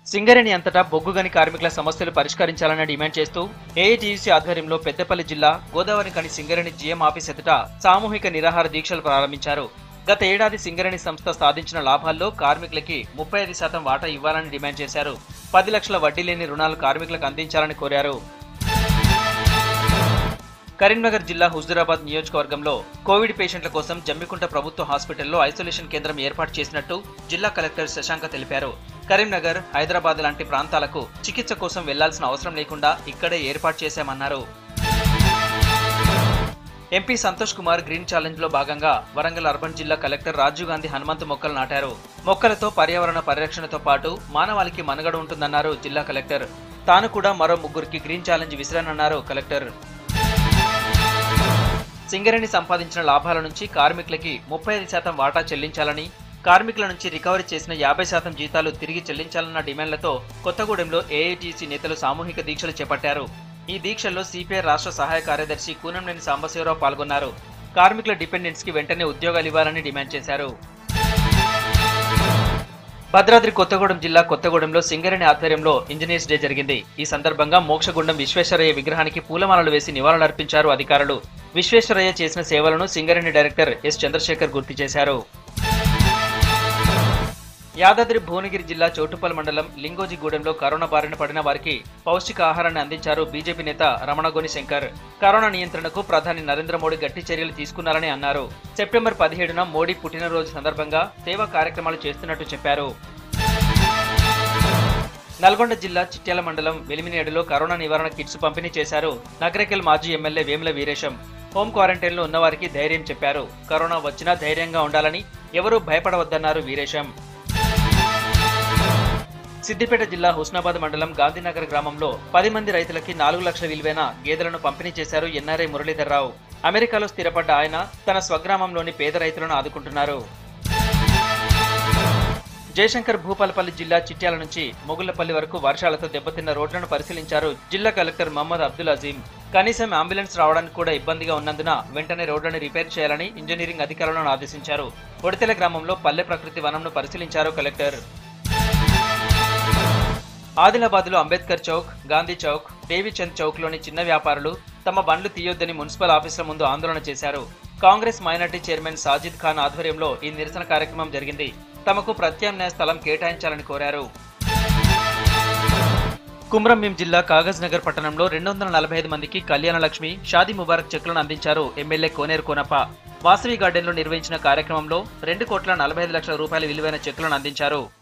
సింగరేణి అంతటా బొగ్గుగని కార్మికుల సమస్యలు పరిష్కరించాలని డిమాండ్ చేస్తూ ఏఐటీయూసీ ఆధ్వర్యంలో పెద్దపల్లి జిల్లా గోదావరి కని సింగరేణి జీఎం ఆఫీస్ ఎదుట సామూహిక నిరాహార దీక్షలు ప్రారంభించారు గత ఏడాది సింగరేణి సంస్థ సాధించిన లాభాల్లో కార్మికులకి ముప్పై ఐదు శాతం వాటా ఇవ్వాలని డిమాండ్ చేశారు పది లక్షల వడ్డీ లేని రుణాలు కార్మికులకు అందించాలని కోరారు కరీంనగర్ జిల్లా హుజూరాబాద్ నియోజకవర్గంలో కోవిడ్ పేషెంట్ల కోసం జమ్మికుంట ప్రభుత్వ హాస్పిటల్లో ఐసోలేషన్ కేంద్రం ఏర్పాటు చేసినట్టు జిల్లా కలెక్టర్ శశాంక తెలిపారు కరీంనగర్ హైదరాబాద్ లాంటి ప్రాంతాలకు చికిత్స కోసం వెళ్లాల్సిన అవసరం లేకుండా ఇక్కడే ఏర్పాటు చేశామన్నారు MP Santosh Kumar green challenge లో భాగంగా వరంగల్ అర్బన్ జిల్లా కలెక్టర్ రాజీవ్ గాంధీ హనుమంతు మొక్కలు నాటారు మొక్కలతో పర్యావరణ పరిరక్షణతో పాటు మానవాళికి మనుగడ ఉంటుందన్నారు జిల్లా కలెక్టర్ తాను కూడా మరో ముగ్గురికి గ్రీన్ ఛాలెంజ్ విసిరానన్నారు కలెక్టర్ సింగరేణి సంపాదించిన లాభాల నుంచి కార్మికులకి ముప్పై ఐదు శాతం వాటా చెల్లించాలని కార్మికుల నుంచి రికవరీ చేసిన యాభై శాతం జీతాలు తిరిగి చెల్లించాలన్న డిమాండ్లతో కొత్తగూడెంలో ఏఐటీసీ నేతలు సామూహిక దీక్షలు చేపట్టారు ఈ దీక్షల్లో సిపిఐ రాష్ట్ర సహాయ కార్యదర్శి కూనంనేని సాంబశివరావు పాల్గొన్నారు కార్మికుల డిపెండెంట్స్ కి వెంటనే ఉద్యోగాలు ఇవ్వాలని డిమాండ్ చేశారు భద్రాద్రి కొత్తగూడెం జిల్లా కొత్తగూడెంలో సింగరేణి ఆధ్వర్యంలో ఇంజనీర్స్ డే జరిగింది ఈ సందర్భంగా మోక్షగుండం విశ్వేశ్వరయ్య విగ్రహానికి పూలమాలలు వేసి నివాళులర్పించారు అధికారులు విశ్వేశ్వరయ్య చేసిన సేవలను సింగరేణి డైరెక్టర్ ఎస్ చంద్రశేఖర్ గుర్తు చేశారు యాదాద్రి భువనగిరి జిల్లా చౌటుప్పల్ మండలం లింగోజిగూడెంలో కరోనా బారిన పడిన వారికి పౌష్టికాహారాన్ని అందించారు బీజేపీ నేత రమణగోని శంకర్ కరోనా నియంత్రణకు ప్రధాని నరేంద్ర మోడీ గట్టి చర్యలు తీసుకున్నారని అన్నారు సెప్టెంబర్ పదిహేడున మోడీ పుట్టినరోజు సందర్భంగా సేవా కార్యక్రమాలు చేస్తున్నట్టు చెప్పారు నల్గొండ జిల్లా చిట్యాల మండలం వెలిమినేడులో కరోనా నివారణ కిట్స్ పంపిణీ చేశారు నగరకెల్ మాజీ ఎమ్మెల్యే వేముల వీరేశం హోం క్వారంటైన్లో ఉన్నవారికి ధైర్యం చెప్పారు కరోనా వచ్చినా ధైర్యంగా ఉండాలని ఎవరూ భయపడవద్దన్నారు వీరేశం సిద్దిపేట జిల్లా హుస్నాబాద్ మండలం గాంధీనగర్ గ్రామంలో పది మంది రైతులకి నాలుగు లక్షల విలువైన గేదెలను పంపిణీ చేశారు ఎన్ఆర్ఐ మురళీధర్రావు అమెరికాలో స్థిరపడ్డ ఆయన తన స్వగ్రామంలోని పేద రైతులను ఆదుకుంటున్నారు జయశంకర్ భూపాలపల్లి జిల్లా చిట్యాల నుంచి మొగుళ్లపల్లి వరకు వర్షాలతో దెబ్బతిన్న రోడ్లను పరిశీలించారు జిల్లా కలెక్టర్ మహమ్మద్ అబ్దుల్ అజీం కనీసం అంబులెన్స్ రావడానికి కూడా ఇబ్బందిగా ఉన్నందున వెంటనే రోడ్లను రిపేర్ చేయాలని ఇంజనీరింగ్ అధికారులను ఆదేశించారు ఒడితెల గ్రామంలో పల్లె ప్రకృతి వనంను పరిశీలించారు కలెక్టర్ ఆదిలాబాద్లో అంబేద్కర్ చౌక్ గాంధీ చౌక్ దేవిచంద్ చౌక్లోని చిన్న వ్యాపారులు తమ బండ్లు తీయొద్దని మున్సిపల్ ఆఫీసుల ముందు ఆందోళన చేశారు కాంగ్రెస్ మైనార్టీ చైర్మన్ సాజిద్ ఖాన్ ఆధ్వర్యంలో ఈ నిరసన కార్యక్రమం జరిగింది తమకు ప్రత్యామ్నాయ స్థలం కేటాయించాలని కోరారు కుమ్రంభీం జిల్లా కాగజ్ నగర్ పట్టణంలో రెండు వందల నలభై ఐదు మందికి కళ్యాణ లక్ష్మి షాదీ ముబారక్ చెక్కులను అందించారు ఎమ్మెల్యే కోనేరు కోనప్ప వాసవి గార్డెన్లో నిర్వహించిన కార్యక్రమంలో రెండు కోట్ల నలభై ఐదు లక్షల రూపాయల విలువైన చెక్కులను అందించారు